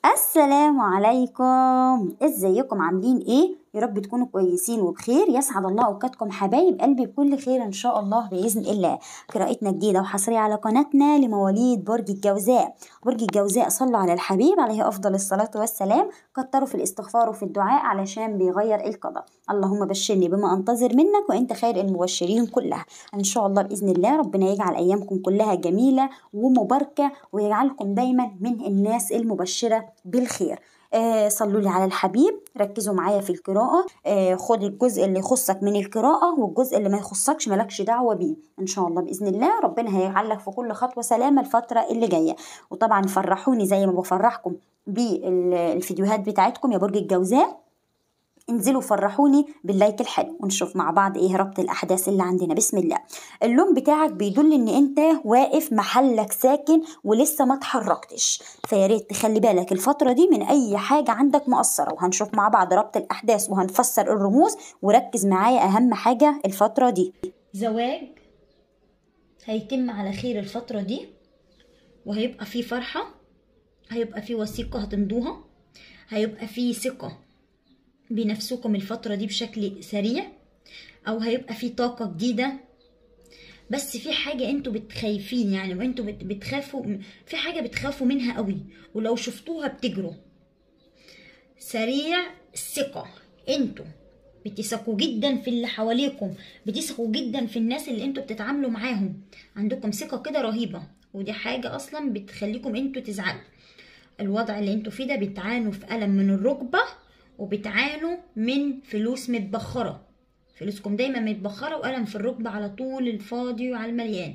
السلام عليكم ازيكم عاملين ايه يا رب تكونوا كويسين وبخير يسعد الله اوقاتكم حبايب قلبي بكل خير ان شاء الله باذن الله قراءتنا جديده وحصريه على قناتنا لمواليد برج الجوزاء برج الجوزاء صلوا على الحبيب عليه افضل الصلاه والسلام كتروا في الاستغفار وفي الدعاء علشان بيغير القضاء اللهم بشرني بما انتظر منك وانت خير المبشرين كلها ان شاء الله باذن الله ربنا يجعل ايامكم كلها جميله ومباركه ويجعلكم دايما من الناس المبشره بالخير آه صلوا لي على الحبيب ركزوا معايا في القراءة آه خد الجزء اللي يخصك من القراءة والجزء اللي ما يخصكش مالكش دعوة بيه إن شاء الله بإذن الله ربنا هيجعلك في كل خطوة سلامة الفترة اللي جاية وطبعا فرحوني زي ما بفرحكم بالفيديوهات بتاعتكم يا برج الجوزاء انزلوا فرحوني باللايك الحلو ونشوف مع بعض ايه ربط الاحداث اللي عندنا بسم الله اللون بتاعك بيدل ان انت واقف محلك ساكن ولسه ما اتحركتش فيا ريت تخلي بالك الفتره دي من اي حاجه عندك مقصره وهنشوف مع بعض ربط الاحداث وهنفسر الرموز وركز معايا اهم حاجه الفتره دي زواج هيتم على خير الفترة دي وهيبقى في فرحة هيبقى في وثيقة هتمضوها هيبقى في ثقة بنفسكم الفترة دي بشكل سريع أو هيبقى في طاقة جديدة بس في حاجة انتوا بتخايفين يعني وانتوا بت- بتخافوا في حاجة بتخافوا منها قوي ولو شفتوها بتجروا سريع الثقة انتوا بتثقوا جدا في اللي حواليكم بتثقوا جدا في الناس اللي انتوا بتتعاملوا معاهم عندكم ثقة كده رهيبة ودي حاجة اصلا بتخليكم انتوا تزعلوا الوضع اللي انتوا فيه ده بتعانوا في ألم من الركبة وبتعانوا من فلوس متبخرة فلوسكم دايما متبخرة وألم في الركبة على طول الفاضي وعلى المليان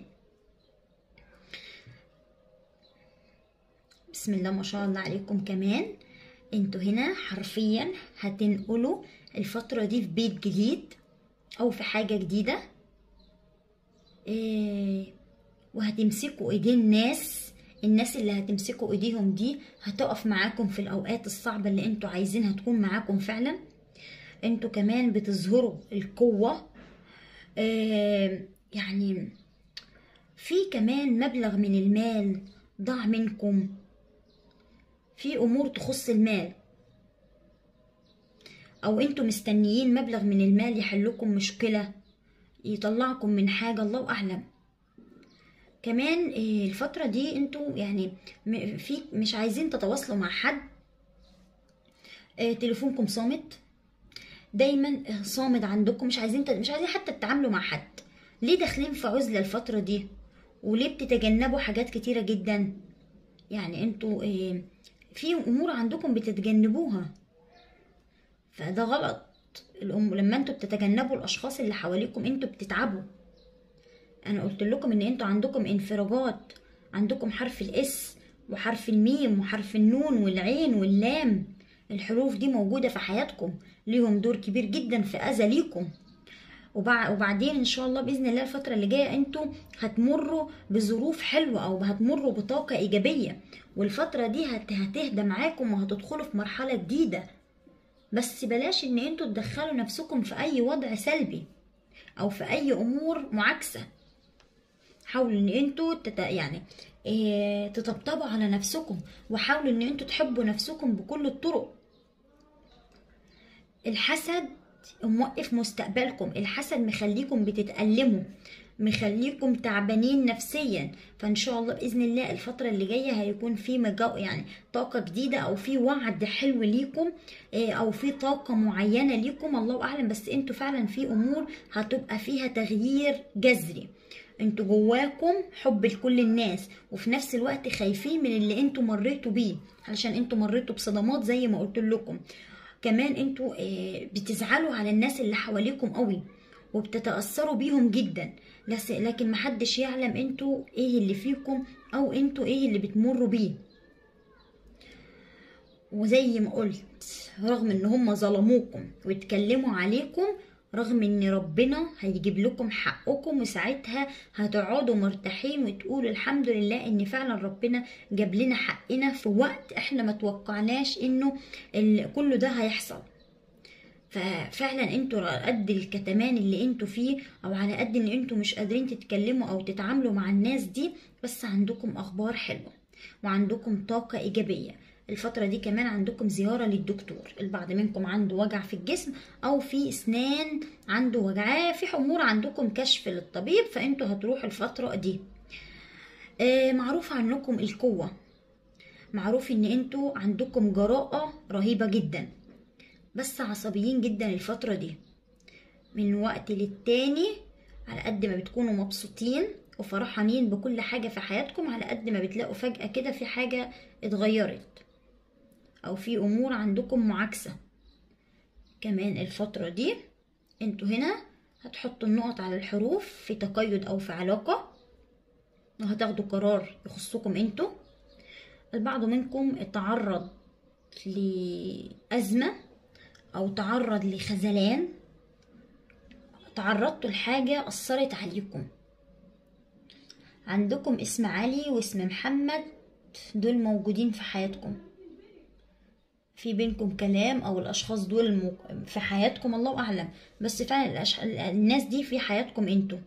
بسم الله ما شاء الله عليكم كمان انتوا هنا حرفيا هتنقلوا الفترة دي في بيت جديد أو في حاجة جديدة إيه وهتمسكوا ايدين ناس الناس اللي هتمسكوا ايديهم دي هتقف معاكم في الاوقات الصعبة اللي انتوا عايزينها تكون معاكم فعلا انتوا كمان بتظهروا القوة آه يعني في كمان مبلغ من المال ضاع منكم في امور تخص المال او انتوا مستنيين مبلغ من المال يحلكم مشكلة يطلعكم من حاجة الله اعلم كمان آه، الفترة دي انتوا يعني م- في مش عايزين تتواصلوا مع حد آه، تليفونكم صامت دايما آه، صامد عندكم مش عايزين ت- مش عايزين حتى تتعاملوا مع حد ليه داخلين في عزلة الفترة دي وليه بتتجنبوا حاجات كتيرة جدا يعني انتوا آه، في امور عندكم بتتجنبوها فده غلط الأم... لما انتوا بتتجنبوا الاشخاص اللي حواليكم انتوا بتتعبوا انا قلت لكم ان انتوا عندكم انفراجات عندكم حرف الاس وحرف الميم وحرف النون والعين واللام الحروف دي موجودة في حياتكم ليهم دور كبير جدا في اذى ليكم وبع- وبعدين ان شاء الله باذن الله الفتره اللي جايه انتوا هتمروا بظروف حلوه او هتمروا بطاقه ايجابيه والفتره دي هت- هتهدى معاكم وهتدخلوا في مرحله جديده بس بلاش ان انتوا تدخلوا نفسكم في اي وضع سلبي او في اي امور معاكسه حاولوا ان انتوا تت... يعني إيه تطبطبوا على نفسكم وحاولوا ان انتوا تحبوا نفسكم بكل الطرق الحسد موقف مستقبلكم الحسد مخليكم بتتألموا مخليكم تعبانين نفسيا فان شاء الله باذن الله الفتره اللي جايه هيكون في مجا يعني طاقه جديده او في وعد حلو ليكم إيه، او في طاقه معينه ليكم الله اعلم بس انتوا فعلا في امور هتبقى فيها تغيير جذري انتوا جواكم حب لكل الناس وفي نفس الوقت خايفين من اللي انتوا مريتوا بيه علشان انتوا مريتوا بصدمات زي ما قلت لكم كمان انتوا آه، بتزعلوا على الناس اللي حواليكم قوي وبتتأثروا بيهم جدا لس- لكن محدش يعلم انتوا ايه اللي فيكم او انتوا ايه اللي بتمروا بيه وزي ما قلت رغم ان هم ظلموكم واتكلموا عليكم رغم ان ربنا هيجيب لكم حقكم وساعتها هتقعدوا مرتاحين وتقولوا الحمد لله ان فعلا ربنا جاب لنا حقنا في وقت احنا ما توقعناش انه ال- كله ده هيحصل ففعلا انتوا على قد الكتمان اللي انتوا فيه او على قد ان انتوا مش قادرين تتكلموا او تتعاملوا مع الناس دي بس عندكم اخبار حلوه وعندكم طاقه ايجابيه الفترة دي كمان عندكم زيارة للدكتور البعض منكم عنده وجع في الجسم أو في أسنان عنده وجعاه في أمور عندكم كشف للطبيب فأنتوا هتروحوا الفترة دي آه معروف عنكم القوة معروف ان انتوا عندكم جراءة رهيبة جدا بس عصبيين جدا الفترة دي من وقت للتاني على قد ما بتكونوا مبسوطين وفرحانين بكل حاجة في حياتكم على قد ما بتلاقوا فجأة كده في حاجة اتغيرت أو في أمور عندكم معاكسة كمان الفترة دي انتوا هنا هتحطوا النقط على الحروف في تقيد أو في علاقة وهتاخدوا قرار يخصكم انتوا البعض منكم اتعرض لأزمة أو تعرض لخذلان تعرضتوا لحاجة أثرت عليكم عندكم اسم علي واسم محمد دول موجودين في حياتكم في بينكم كلام او الاشخاص دول في حياتكم الله اعلم بس فعلا الأش... الناس دي في حياتكم انتوا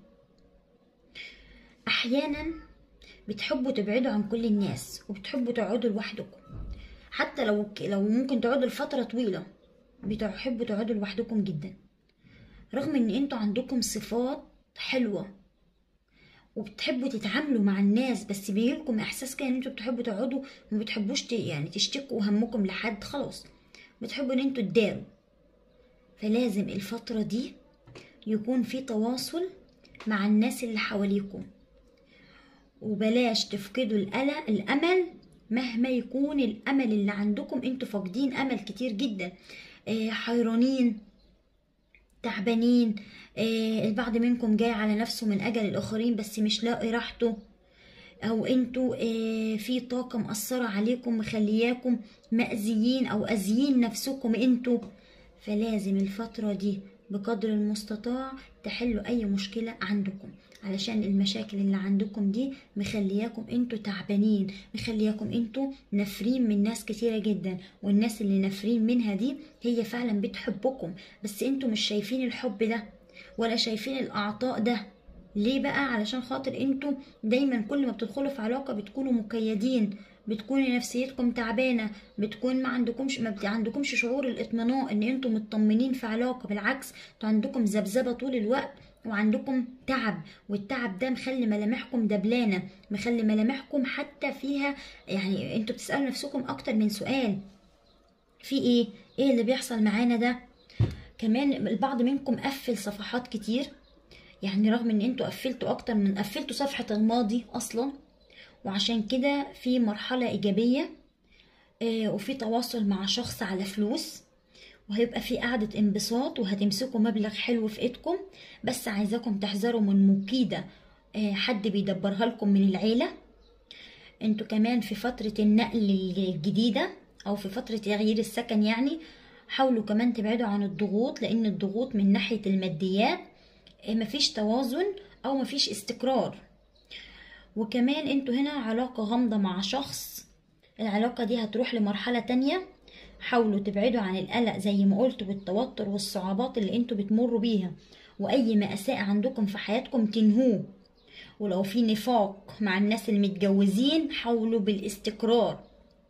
احيانا بتحبوا تبعدوا عن كل الناس وبتحبوا تقعدوا لوحدكم حتى لو لو ممكن تقعدوا لفتره طويله بتحبوا تقعدوا لوحدكم جدا رغم ان انتوا عندكم صفات حلوه وبتحبوا تتعاملوا مع الناس بس بيجيلكم احساس كده ان انتوا بتحبوا تقعدوا وما بتحبوش ت... يعني تشتكوا همكم لحد خلاص بتحبوا ان انتوا تداروا فلازم الفترة دي يكون في تواصل مع الناس اللي حواليكم وبلاش تفقدوا القلق الامل مهما يكون الامل اللي عندكم انتوا فاقدين امل كتير جدا آه حيرانين تعبانين آه البعض منكم جاي على نفسه من اجل الاخرين بس مش لاقي راحته او انتوا آه في طاقه مأثره عليكم مخلياكم مأذيين او اذيين نفسكم انتوا فلازم الفتره دي بقدر المستطاع تحلوا اي مشكله عندكم علشان المشاكل اللي عندكم دي مخلياكم انتوا تعبانين مخلياكم انتوا نافرين من ناس كتيرة جدا والناس اللي نافرين منها دي هي فعلا بتحبكم بس انتوا مش شايفين الحب ده ولا شايفين الاعطاء ده ليه بقى علشان خاطر انتوا دايما كل ما بتدخلوا في علاقة بتكونوا مقيدين بتكون نفسيتكم تعبانه بتكون ما عندكمش ما عندكمش شعور الاطمئنان ان انتم مطمنين في علاقه بالعكس انتوا عندكم ذبذبه طول الوقت وعندكم تعب والتعب ده مخلي ملامحكم دبلانه مخلي ملامحكم حتى فيها يعني انتوا بتسالوا نفسكم اكتر من سؤال في ايه ايه اللي بيحصل معانا ده كمان البعض منكم قفل صفحات كتير يعني رغم ان انتوا قفلتوا اكتر من قفلتوا صفحه الماضي اصلا وعشان كده في مرحله ايجابيه آه وفي تواصل مع شخص على فلوس وهيبقى في قعدة انبساط وهتمسكوا مبلغ حلو في ايدكم بس عايزاكم تحذروا من مكيدة حد بيدبرها لكم من العيلة انتوا كمان في فترة النقل الجديدة او في فترة تغيير السكن يعني حاولوا كمان تبعدوا عن الضغوط لان الضغوط من ناحية الماديات مفيش توازن او مفيش استقرار وكمان انتوا هنا علاقة غامضة مع شخص العلاقة دي هتروح لمرحلة تانية حاولوا تبعدوا عن القلق زي ما قلت والتوتر والصعوبات اللي انتوا بتمروا بيها واي مأساة عندكم في حياتكم تنهوه ولو في نفاق مع الناس المتجوزين حاولوا بالاستقرار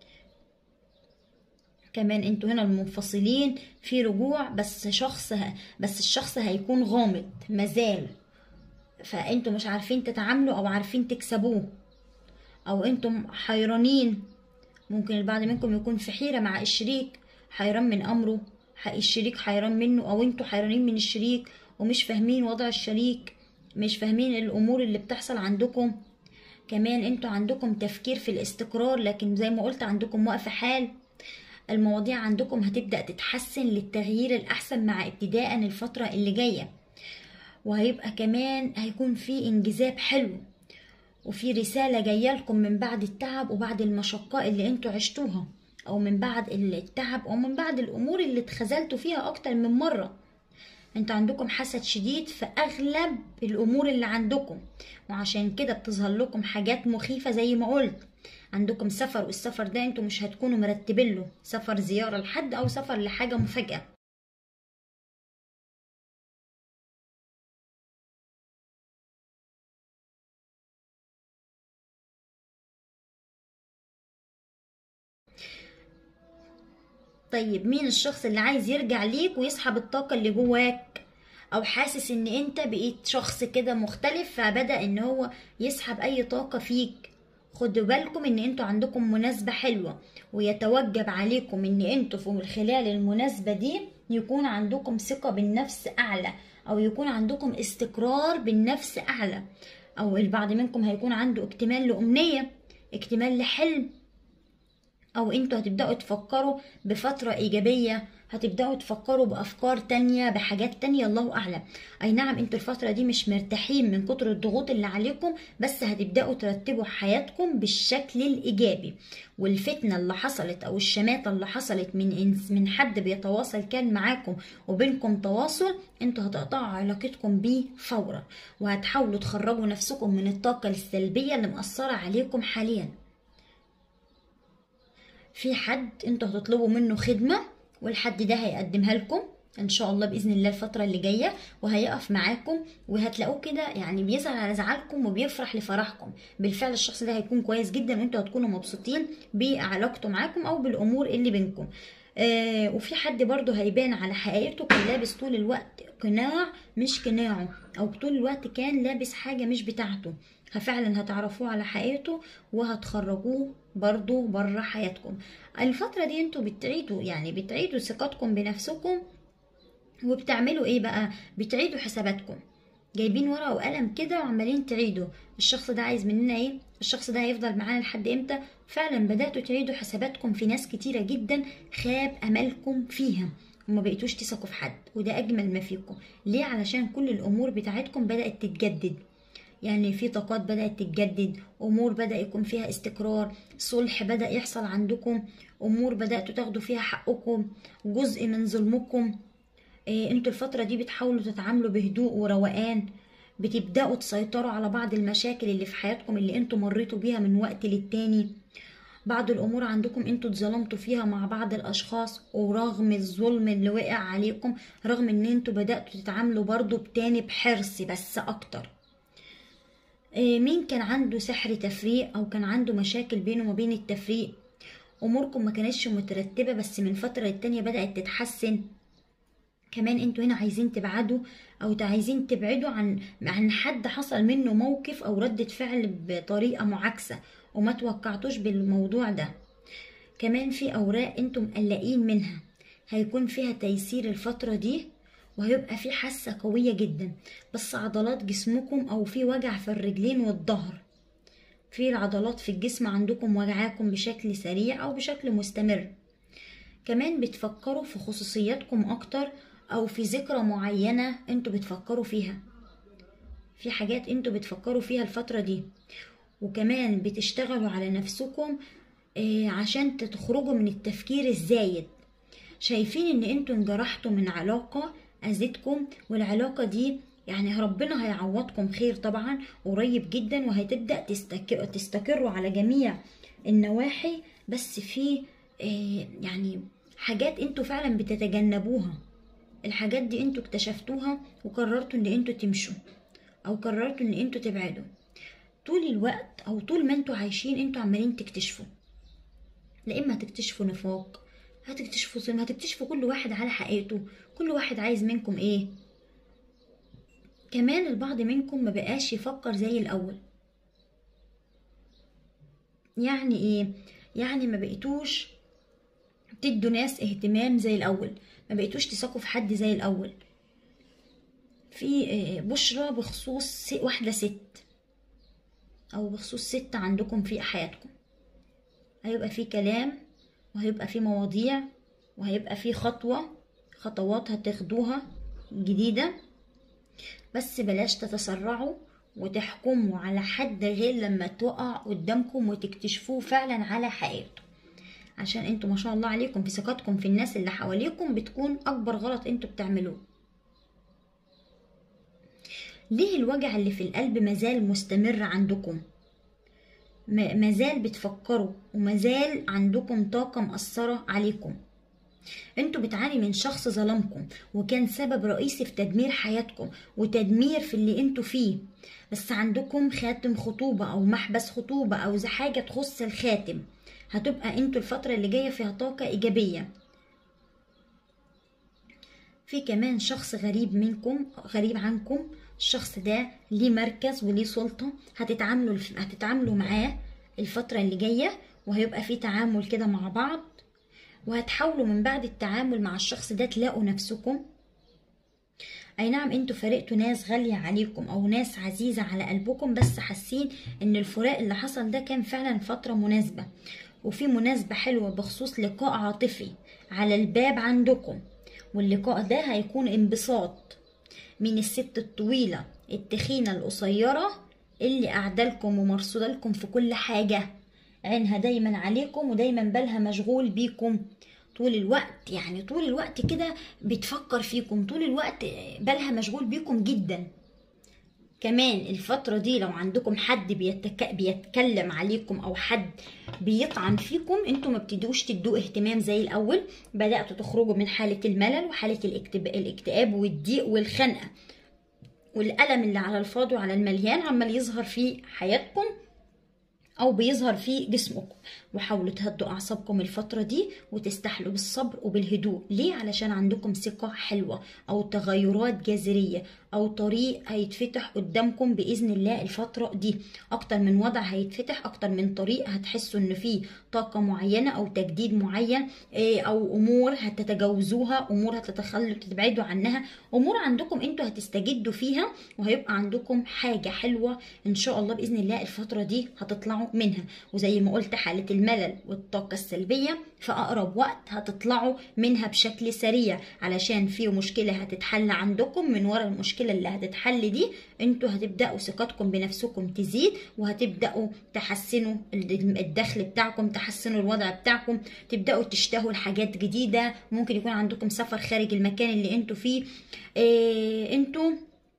كمان انتوا هنا المنفصلين في رجوع بس شخص بس الشخص هيكون غامض مازال فانتوا مش عارفين تتعاملوا او عارفين تكسبوه او انتم حيرانين ممكن البعض منكم يكون في حيرة مع الشريك حيران من أمره الشريك حيران منه أو انتوا حيرانين من الشريك ومش فاهمين وضع الشريك مش فاهمين الأمور اللي بتحصل عندكم كمان انتوا عندكم تفكير في الاستقرار لكن زي ما قلت عندكم وقف حال المواضيع عندكم هتبدأ تتحسن للتغيير الأحسن مع ابتداء الفترة اللي جاية وهيبقى كمان هيكون في انجذاب حلو وفي رسالة جاية لكم من بعد التعب وبعد المشقة اللي انتوا عشتوها او من بعد التعب او من بعد الامور اللي اتخذلتوا فيها اكتر من مرة انتوا عندكم حسد شديد في اغلب الامور اللي عندكم وعشان كده بتظهر لكم حاجات مخيفة زي ما قلت عندكم سفر والسفر ده انتوا مش هتكونوا مرتبين له سفر زيارة لحد او سفر لحاجة مفاجأة طيب مين الشخص اللي عايز يرجع ليك ويسحب الطاقة اللي جواك او حاسس ان انت بقيت شخص كده مختلف فبدأ ان هو يسحب اي طاقة فيك خدوا بالكم ان انتوا عندكم مناسبة حلوة ويتوجب عليكم ان انتوا في خلال المناسبة دي يكون عندكم ثقة بالنفس اعلى او يكون عندكم استقرار بالنفس اعلى او البعض منكم هيكون عنده اكتمال لأمنية اكتمال لحلم او انتوا هتبدأوا تفكروا بفترة ايجابية هتبدأوا تفكروا بأفكار تانية بحاجات تانية الله أعلم أي نعم انتوا الفترة دي مش مرتاحين من كتر الضغوط اللي عليكم بس هتبدأوا ترتبوا حياتكم بالشكل الإيجابي والفتنة اللي حصلت أو الشماتة اللي حصلت من إنس من حد بيتواصل كان معاكم وبينكم تواصل انتوا هتقطعوا علاقتكم بيه فورا وهتحاولوا تخرجوا نفسكم من الطاقة السلبية اللي مأثرة عليكم حاليا في حد انتوا هتطلبوا منه خدمة والحد ده هيقدمها لكم ان شاء الله باذن الله الفتره اللي جايه وهيقف معاكم وهتلاقوه كده يعني بيزعل على زعلكم وبيفرح لفرحكم بالفعل الشخص ده هيكون كويس جدا وانتوا هتكونوا مبسوطين بعلاقته معاكم او بالامور اللي بينكم آه وفي حد برضه هيبان على حقيقته كان لابس طول الوقت قناع مش قناعه او طول الوقت كان لابس حاجه مش بتاعته فعلا هتعرفوه على حقيقته وهتخرجوه برضو بره حياتكم الفترة دي انتوا بتعيدوا يعني بتعيدوا ثقتكم بنفسكم وبتعملوا ايه بقى بتعيدوا حساباتكم جايبين ورقة وقلم كده وعمالين تعيدوا الشخص ده عايز مننا ايه الشخص ده هيفضل معانا لحد امتى فعلا بدأتوا تعيدوا حساباتكم في ناس كتيرة جدا خاب املكم فيها وما بقيتوش تثقوا في حد وده اجمل ما فيكم ليه علشان كل الامور بتاعتكم بدأت تتجدد يعني في طاقات بدأت تتجدد أمور بدأ يكون فيها استقرار صلح بدأ يحصل عندكم أمور بدأتوا تاخدوا فيها حقكم جزء من ظلمكم إيه انتوا الفترة دي بتحاولوا تتعاملوا بهدوء وروقان بتبدأوا تسيطروا على بعض المشاكل اللي في حياتكم اللي انتوا مريتوا بيها من وقت للتاني بعض الأمور عندكم انتوا اتظلمتوا فيها مع بعض الأشخاص ورغم الظلم اللي وقع عليكم رغم ان انتوا بدأتوا تتعاملوا برضو بتاني بحرص بس أكتر مين كان عنده سحر تفريق او كان عنده مشاكل بينه وبين التفريق اموركم ما كانتش مترتبه بس من فتره للتانيه بدات تتحسن كمان انتوا هنا عايزين تبعدوا او عايزين تبعدوا عن عن حد حصل منه موقف او ردة فعل بطريقه معاكسه وما توقعتوش بالموضوع ده كمان في اوراق انتم مقلقين منها هيكون فيها تيسير الفتره دي وهيبقى في حاسة قوية جدا بس عضلات جسمكم أو في وجع في الرجلين والظهر في العضلات في الجسم عندكم وجعاكم بشكل سريع أو بشكل مستمر كمان بتفكروا في خصوصياتكم أكتر أو في ذكرى معينة انتوا بتفكروا فيها في حاجات انتوا بتفكروا فيها الفترة دي وكمان بتشتغلوا على نفسكم عشان تخرجوا من التفكير الزايد شايفين ان انتوا انجرحتوا من علاقة اذتكم والعلاقه دي يعني ربنا هيعوضكم خير طبعا قريب جدا وهتبدا تستقر تستقروا على جميع النواحي بس في آه يعني حاجات انتوا فعلا بتتجنبوها الحاجات دي انتوا اكتشفتوها وقررتوا ان انتوا تمشوا او قررتوا ان انتوا تبعدوا طول الوقت او طول ما انتوا عايشين انتوا عمالين تكتشفوا لا اما هتكتشفوا نفاق هتكتشفوا ظلم هتكتشفوا كل واحد على حقيقته كل واحد عايز منكم ايه كمان البعض منكم ما بقاش يفكر زي الاول يعني ايه يعني ما بقيتوش تدوا ناس اهتمام زي الاول ما بقيتوش تثقوا في حد زي الاول في بشرة بخصوص واحدة ست او بخصوص ست عندكم في حياتكم هيبقى في كلام وهيبقى في مواضيع وهيبقى في خطوة خطوات هتاخدوها جديدة بس بلاش تتسرعوا وتحكموا على حد غير لما تقع قدامكم وتكتشفوه فعلا على حقيقته عشان انتوا ما شاء الله عليكم في ثقتكم في الناس اللي حواليكم بتكون اكبر غلط انتوا بتعملوه ليه الوجع اللي في القلب مازال مستمر عندكم مازال بتفكروا ومازال عندكم طاقة مأثرة عليكم انتوا بتعاني من شخص ظلمكم وكان سبب رئيسي في تدمير حياتكم وتدمير في اللي انتوا فيه بس عندكم خاتم خطوبة او محبس خطوبة او حاجة تخص الخاتم هتبقى انتوا الفترة اللي جاية فيها طاقة ايجابية في كمان شخص غريب منكم غريب عنكم الشخص ده ليه مركز وليه سلطة هتتعاملوا هتتعاملوا معاه الفترة اللي جاية وهيبقى في تعامل كده مع بعض وهتحاولوا من بعد التعامل مع الشخص ده تلاقوا نفسكم اي نعم انتوا فارقتوا ناس غالية عليكم او ناس عزيزة على قلبكم بس حاسين ان الفراق اللي حصل ده كان فعلا فترة مناسبة وفي مناسبة حلوة بخصوص لقاء عاطفي على الباب عندكم واللقاء ده هيكون انبساط من الست الطويلة التخينة القصيرة اللي قاعدة لكم ومرصودة لكم في كل حاجة عينها دايما عليكم ودايما بالها مشغول بيكم طول الوقت يعني طول الوقت كده بتفكر فيكم طول الوقت بالها مشغول بيكم جدا كمان الفترة دي لو عندكم حد بيتك... بيتكلم عليكم أو حد بيطعن فيكم انتوا ما بتدوش تدوا اهتمام زي الأول بدأتوا تخرجوا من حالة الملل وحالة الاكتب... الاكتئاب والضيق والخنقة والألم اللي على الفاضي وعلى المليان عمال يظهر في حياتكم او بيظهر في جسمكم وحاولوا تهدوا اعصابكم الفتره دي وتستحلوا بالصبر وبالهدوء ليه علشان عندكم ثقه حلوه او تغيرات جذريه او طريق هيتفتح قدامكم باذن الله الفتره دي اكتر من وضع هيتفتح اكتر من طريق هتحسوا ان في طاقه معينه او تجديد معين او امور هتتجاوزوها امور هتتخلوا تبعدوا عنها امور عندكم انتوا هتستجدوا فيها وهيبقى عندكم حاجه حلوه ان شاء الله باذن الله الفتره دي هتطلعوا منها وزي ما قلت حالة الملل والطاقة السلبية في أقرب وقت هتطلعوا منها بشكل سريع علشان في مشكلة هتتحل عندكم من ورا المشكلة اللي هتتحل دي انتوا هتبدأوا ثقتكم بنفسكم تزيد وهتبدأوا تحسنوا الدخل بتاعكم تحسنوا الوضع بتاعكم تبدأوا تشتهوا الحاجات جديدة ممكن يكون عندكم سفر خارج المكان اللي انتوا فيه اه انتوا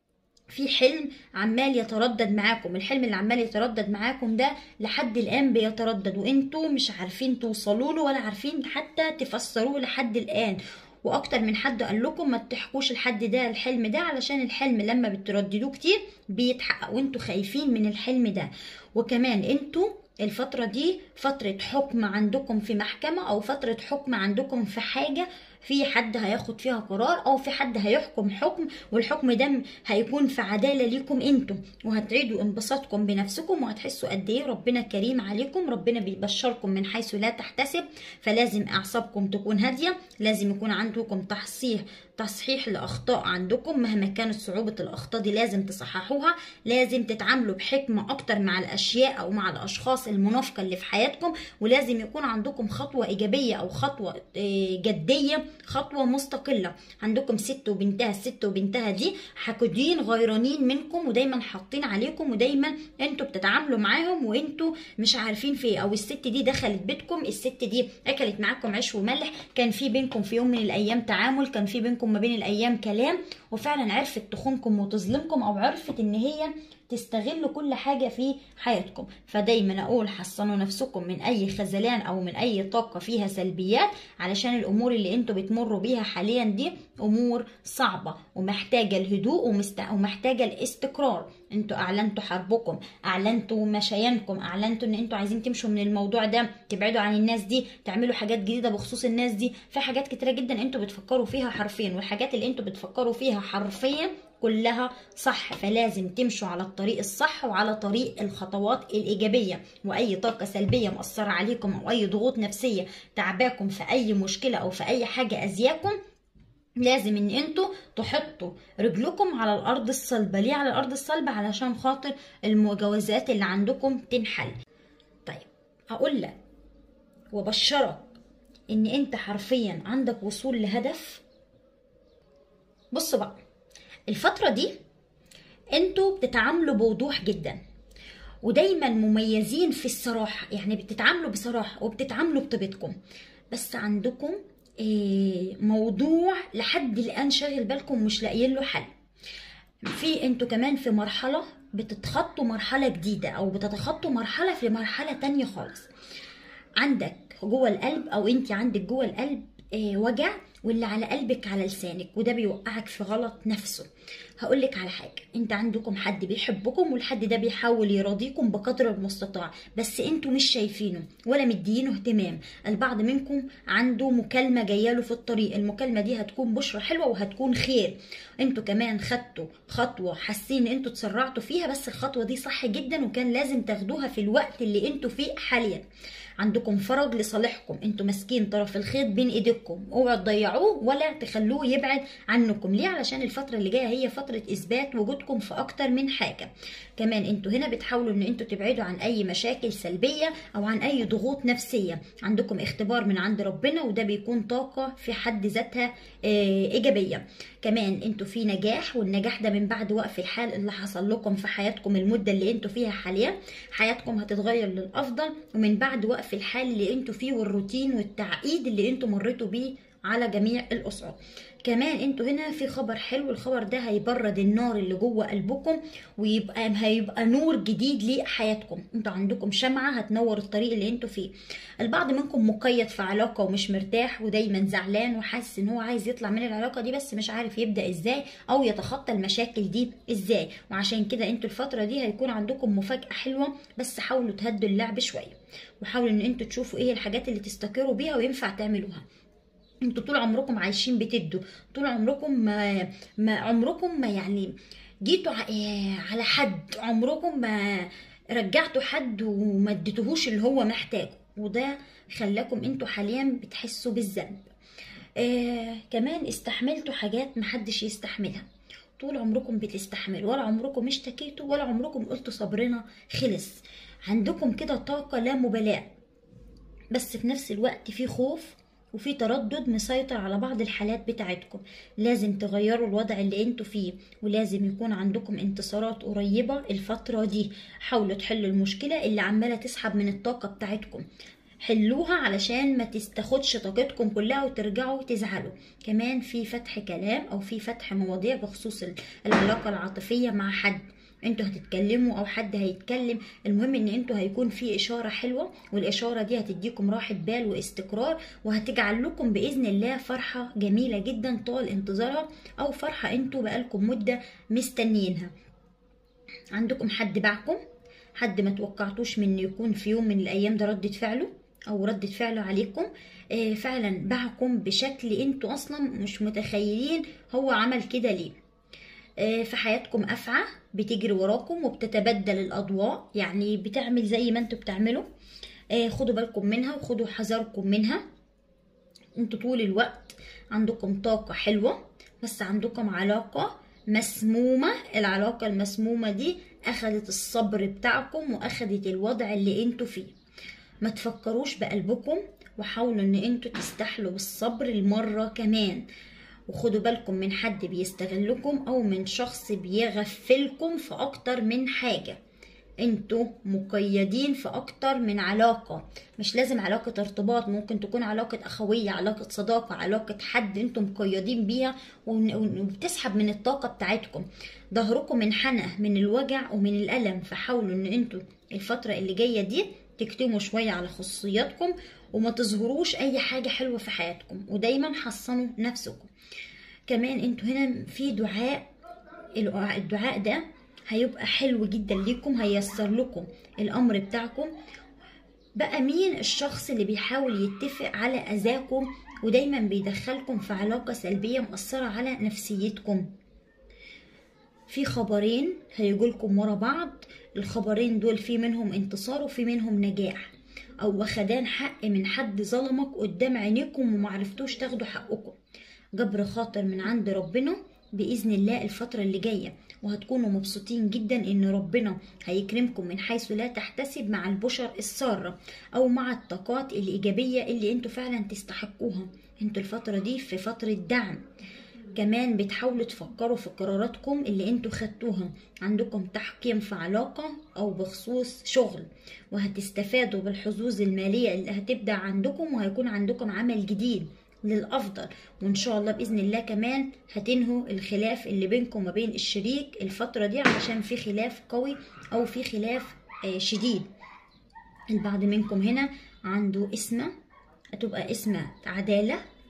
في حلم عمال يتردد معاكم الحلم اللي عمال يتردد معاكم ده لحد الان بيتردد وانتوا مش عارفين توصلوا له ولا عارفين حتى تفسروه لحد الان واكتر من حد قال لكم ما تحكوش لحد ده الحلم ده علشان الحلم لما بترددوه كتير بيتحقق وانتوا خايفين من الحلم ده وكمان انتوا الفترة دي فترة حكم عندكم في محكمة أو فترة حكم عندكم في حاجة في حد هياخد فيها قرار او في حد هيحكم حكم والحكم ده هيكون في عداله ليكم انتم وهتعيدوا انبساطكم بنفسكم وهتحسوا قد ايه ربنا كريم عليكم ربنا بيبشركم من حيث لا تحتسب فلازم اعصابكم تكون هاديه لازم يكون عندكم تصحيح تصحيح لاخطاء عندكم مهما كانت صعوبه الاخطاء دي لازم تصححوها لازم تتعاملوا بحكمه اكتر مع الاشياء او مع الاشخاص المنافقه اللي في حياتكم ولازم يكون عندكم خطوه ايجابيه او خطوه جديه خطوه مستقله عندكم ست وبنتها الست وبنتها دي حاكدين غيرانين منكم ودايما حاطين عليكم ودايما انتوا بتتعاملوا معاهم وانتوا مش عارفين في او الست دي دخلت بيتكم الست دي اكلت معاكم عيش وملح كان في بينكم في يوم من الايام تعامل كان في بينكم ما بين الايام كلام وفعلا عرفت تخونكم وتظلمكم او عرفت ان هي تستغلوا كل حاجة في حياتكم فدايما أقول حصنوا نفسكم من أي خذلان أو من أي طاقة فيها سلبيات علشان الأمور اللي انتوا بتمروا بيها حاليا دي أمور صعبة ومحتاجة الهدوء ومست... ومحتاجة الاستقرار انتوا أعلنتوا حربكم أعلنتوا مشيانكم أعلنتوا إن انتوا عايزين تمشوا من الموضوع ده تبعدوا عن الناس دي تعملوا حاجات جديدة بخصوص الناس دي في حاجات كتيرة جدا انتوا بتفكروا فيها حرفيا والحاجات اللي انتوا بتفكروا فيها حرفيا كلها صح فلازم تمشوا على الطريق الصح وعلى طريق الخطوات الإيجابية وأي طاقة سلبية مؤثرة عليكم أو أي ضغوط نفسية تعباكم في أي مشكلة أو في أي حاجة أذياكم لازم ان انتوا تحطوا رجلكم على الارض الصلبه ليه على الارض الصلبه علشان خاطر المجاوزات اللي عندكم تنحل طيب اقول لك وبشرك ان انت حرفيا عندك وصول لهدف بصوا بقى الفترة دي انتوا بتتعاملوا بوضوح جدا ودايما مميزين في الصراحة يعني بتتعاملوا بصراحة وبتتعاملوا بطيبتكم بس عندكم موضوع لحد الآن شاغل بالكم مش لاقيين له حل في انتوا كمان في مرحلة بتتخطوا مرحلة جديدة أو بتتخطوا مرحلة في مرحلة تانية خالص عندك جوه القلب أو انت عندك جوه القلب آه، وجع واللي على قلبك على لسانك وده بيوقعك في غلط نفسه هقولك على حاجة انت عندكم حد بيحبكم والحد ده بيحاول يراضيكم بقدر المستطاع بس انتوا مش شايفينه ولا مديينه اهتمام البعض منكم عنده مكالمة جاية له في الطريق المكالمة دي هتكون بشرة حلوة وهتكون خير انتوا كمان خدتوا خطوة حاسين ان انتوا اتسرعتوا فيها بس الخطوة دي صح جدا وكان لازم تاخدوها في الوقت اللي انتوا فيه حاليا عندكم فرج لصالحكم انتوا ماسكين طرف الخيط بين ايديكم اوعوا تضيعوه ولا تخلوه يبعد عنكم ليه علشان الفتره اللي جايه هي فتره اثبات وجودكم في اكتر من حاجه كمان انتوا هنا بتحاولوا ان انتوا تبعدوا عن اي مشاكل سلبيه او عن اي ضغوط نفسيه عندكم اختبار من عند ربنا وده بيكون طاقه في حد ذاتها آه، ايجابيه كمان انتوا في نجاح والنجاح ده من بعد وقف الحال اللي حصل لكم في حياتكم المده اللي انتوا فيها حاليا حياتكم هتتغير للافضل ومن بعد وقف الحال اللي انتوا فيه والروتين والتعقيد اللي انتوا مريتوا بيه على جميع الاسر كمان انتوا هنا في خبر حلو الخبر ده هيبرد النار اللي جوه قلبكم ويبقى هيبقى نور جديد لحياتكم انتوا عندكم شمعة هتنور الطريق اللي انتوا فيه البعض منكم مقيد في علاقة ومش مرتاح ودايما زعلان وحاسس ان هو عايز يطلع من العلاقة دي بس مش عارف يبدأ ازاي او يتخطى المشاكل دي ازاي وعشان كده انتوا الفترة دي هيكون عندكم مفاجأة حلوة بس حاولوا تهدوا اللعب شوية وحاولوا ان انتوا تشوفوا ايه الحاجات اللي تستقروا بيها وينفع تعملوها انتوا طول عمركم عايشين بتدوا طول عمركم ما, ما عمركم ما يعني جيتوا ع- آه، على حد عمركم ما رجعتوا حد وما اديتوهوش اللي هو محتاجه وده خلاكم انتوا حاليا بتحسوا بالذنب آه كمان استحملتوا حاجات محدش يستحملها طول عمركم بتستحملوا ولا عمركم اشتكيتوا ولا عمركم قلتوا صبرنا خلص عندكم كده طاقة لا مبالاة بس في نفس الوقت في خوف وفي تردد مسيطر على بعض الحالات بتاعتكم لازم تغيروا الوضع اللي انتوا فيه ولازم يكون عندكم انتصارات قريبة الفترة دي حاولوا تحلوا المشكلة اللي عمالة تسحب من الطاقة بتاعتكم حلوها علشان ما تستخدش طاقتكم كلها وترجعوا تزعلوا كمان في فتح كلام او في فتح مواضيع بخصوص العلاقة العاطفية مع حد انتوا هتتكلموا او حد هيتكلم المهم ان انتوا هيكون في اشاره حلوه والاشاره دي هتديكم راحه بال واستقرار وهتجعل لكم باذن الله فرحه جميله جدا طال انتظارها او فرحه انتوا بقالكم مده مستنيينها عندكم حد باعكم حد ما توقعتوش من إنه يكون في يوم من الايام ده ردة فعله او ردة فعله عليكم آه، فعلا باعكم بشكل انتوا اصلا مش متخيلين هو عمل كده ليه آه، في حياتكم أفعى بتجري وراكم وبتتبدل الأضواء يعني بتعمل زي ما انتوا بتعملوا آه، خدوا بالكم منها وخدوا حذركم منها انتوا طول الوقت عندكم طاقة حلوة بس عندكم علاقة مسمومة العلاقة المسمومة دي أخدت الصبر بتاعكم وأخدت الوضع اللي انتوا فيه ما تفكروش بقلبكم وحاولوا ان انتوا تستحلوا بالصبر المرة كمان وخدوا بالكم من حد بيستغلكم او من شخص بيغفلكم في اكتر من حاجة انتوا مقيدين في اكتر من علاقة مش لازم علاقة ارتباط ممكن تكون علاقة اخوية علاقة صداقة علاقة حد انتوا مقيدين بيها ون- ون- وبتسحب من الطاقة بتاعتكم ظهركم انحنى من الوجع ومن الالم فحاولوا ان انتوا الفترة اللي جاية دي تكتموا شوية على خصوصياتكم وما تظهروش اي حاجة حلوة في حياتكم ودايما حصنوا نفسكم كمان انتوا هنا في دعاء الدعاء- الدعاء ده هيبقى حلو جدا ليكم هيسر لكم الامر بتاعكم بقى مين الشخص اللي بيحاول يتفق على اذاكم ودايما بيدخلكم في علاقة سلبية مؤثرة على نفسيتكم في خبرين هيجولكم ورا بعض الخبرين دول في منهم انتصار وفي منهم نجاح او واخدان حق من حد ظلمك قدام عينيكم ومعرفتوش تاخدوا حقكم جبر خاطر من عند ربنا بإذن الله الفترة اللي جاية وهتكونوا مبسوطين جدا إن ربنا هيكرمكم من حيث لا تحتسب مع البشر السارة أو مع الطاقات الإيجابية اللي انتوا فعلا تستحقوها انتوا الفترة دي في فترة دعم كمان بتحاولوا تفكروا في قراراتكم اللي انتوا خدتوها عندكم تحكيم في علاقة او بخصوص شغل وهتستفادوا بالحظوظ المالية اللي هتبدأ عندكم وهيكون عندكم عمل جديد للأفضل وإن شاء الله بإذن الله كمان هتنهوا الخلاف اللي بينكم وبين الشريك الفترة دي علشان في خلاف قوي أو في خلاف آه، شديد البعض منكم هنا عنده اسمة هتبقى اسمة عدالة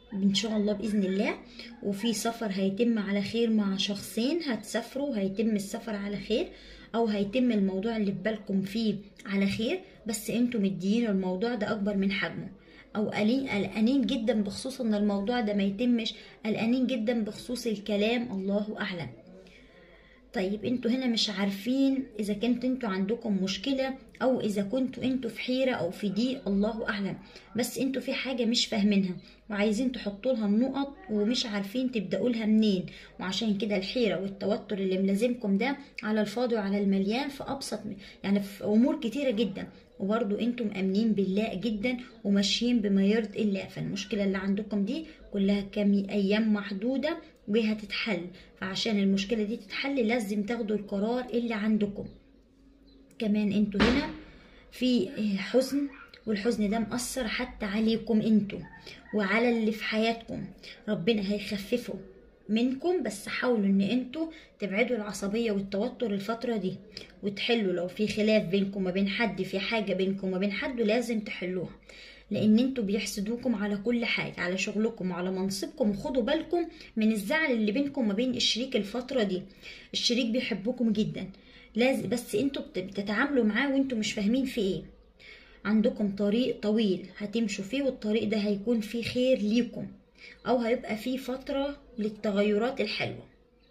ان شاء الله باذن الله وفي سفر هيتم على خير مع شخصين هتسافروا هيتم السفر على خير او هيتم الموضوع اللي في بالكم فيه على خير بس انتوا مديين الموضوع ده اكبر من حجمه او قلقانين قلقانين جدا بخصوص ان الموضوع ده ما يتمش قلقانين جدا بخصوص الكلام الله اعلم طيب انتوا هنا مش عارفين اذا كنت انتوا عندكم مشكلة او اذا كنتوا انتوا في حيرة او في ضيق الله اعلم بس انتوا في حاجة مش فاهمينها وعايزين تحطوا لها النقط ومش عارفين تبدأوا لها منين وعشان كده الحيرة والتوتر اللي ملازمكم ده على الفاضي وعلى المليان في ابسط يعني في امور كتيرة جدا وبرضو انتم مأمنين بالله جدا وماشيين بما يرضي الله فالمشكلة اللي عندكم دي كلها كم ايام محدودة وهتتحل فعشان المشكلة دي تتحل لازم تاخدوا القرار اللي عندكم كمان انتوا هنا في حزن والحزن ده مأثر حتى عليكم انتوا وعلى اللي في حياتكم ربنا هيخففه منكم بس حاولوا ان انتوا تبعدوا العصبية والتوتر الفترة دي وتحلوا لو في خلاف بينكم وبين حد في حاجة بينكم وبين حد لازم تحلوها لان انتوا بيحسدوكم على كل حاجة على شغلكم وعلى منصبكم وخدوا بالكم من الزعل اللي بينكم وما بين الشريك الفترة دي الشريك بيحبكم جدا لازم بس انتوا بتتعاملوا معاه وانتوا مش فاهمين في ايه عندكم طريق طويل هتمشوا فيه والطريق ده هيكون فيه خير ليكم او هيبقى فيه فترة للتغيرات الحلوة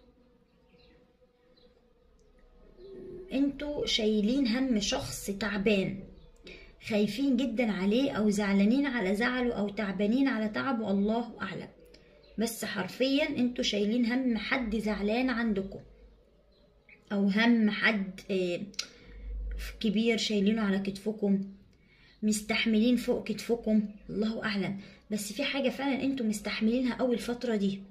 انتوا شايلين هم شخص تعبان خايفين جدا عليه او زعلانين على زعله او تعبانين على تعبه الله اعلم بس حرفيا انتوا شايلين هم حد زعلان عندكم او هم حد كبير شايلينه على كتفكم مستحملين فوق كتفكم الله اعلم بس في حاجة فعلا انتوا مستحملينها اول فترة دي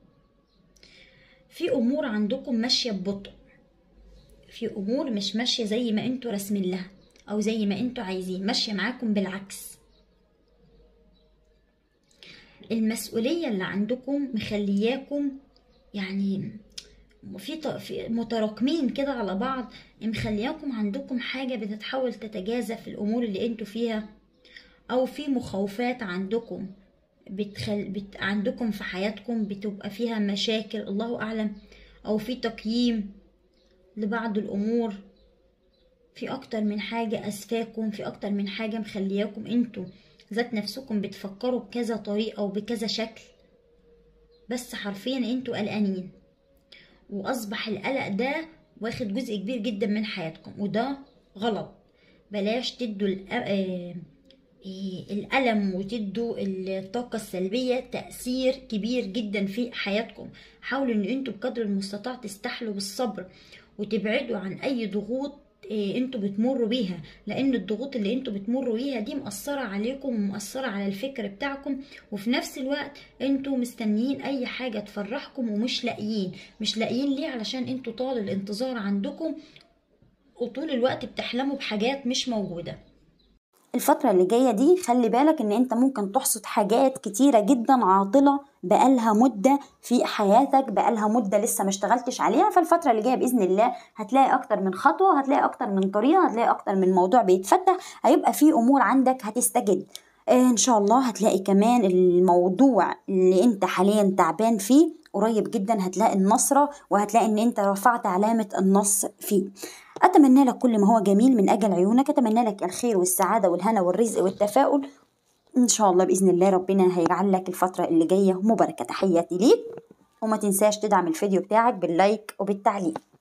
في امور عندكم ماشية ببطء في امور مش ماشية زي ما انتوا راسمين لها او زي ما انتوا عايزين ماشية معاكم بالعكس المسؤولية اللي عندكم مخلياكم يعني في في متراكمين كده على بعض مخلياكم عندكم حاجة بتتحاول تتجازى في الأمور اللي انتوا فيها أو في مخاوفات عندكم بتخل... بت... عندكم في حياتكم بتبقى فيها مشاكل الله أعلم أو في تقييم لبعض الأمور في أكتر من حاجة أسفاكم في أكتر من حاجة مخلياكم انتوا ذات نفسكم بتفكروا بكذا طريقة وبكذا شكل بس حرفيا انتوا قلقانين واصبح القلق ده واخد جزء كبير جدا من حياتكم وده غلط بلاش تدوا الألم وتدوا الطاقة السلبية تأثير كبير جدا في حياتكم حاولوا ان انتوا بقدر المستطاع تستحلوا بالصبر وتبعدوا عن اي ضغوط انتوا بتمروا بيها لان الضغوط اللي انتوا بتمروا بيها دي مأثرة عليكم ومأثرة على الفكر بتاعكم وفي نفس الوقت انتوا مستنيين اي حاجة تفرحكم ومش لاقيين مش لاقيين ليه علشان انتوا طال الانتظار عندكم وطول الوقت بتحلموا بحاجات مش موجودة الفترة اللي جاية دي خلي بالك ان انت ممكن تحصد حاجات كتيرة جدا عاطلة بقالها مدة في حياتك بقالها مدة لسه ما اشتغلتش عليها فالفترة اللي جاية بإذن الله هتلاقي أكتر من خطوة هتلاقي أكتر من طريقة هتلاقي أكتر من موضوع بيتفتح هيبقى في أمور عندك هتستجد آه ان شاء الله هتلاقي كمان الموضوع اللي انت حاليا تعبان فيه قريب جدا هتلاقي النصرة وهتلاقي ان انت رفعت علامة النص فيه اتمنى لك كل ما هو جميل من اجل عيونك اتمنى لك الخير والسعادة والهنا والرزق والتفاؤل ان شاء الله باذن الله ربنا هيجعل لك الفترة اللي جاية مباركة تحياتي ليك وما تنساش تدعم الفيديو بتاعك باللايك وبالتعليق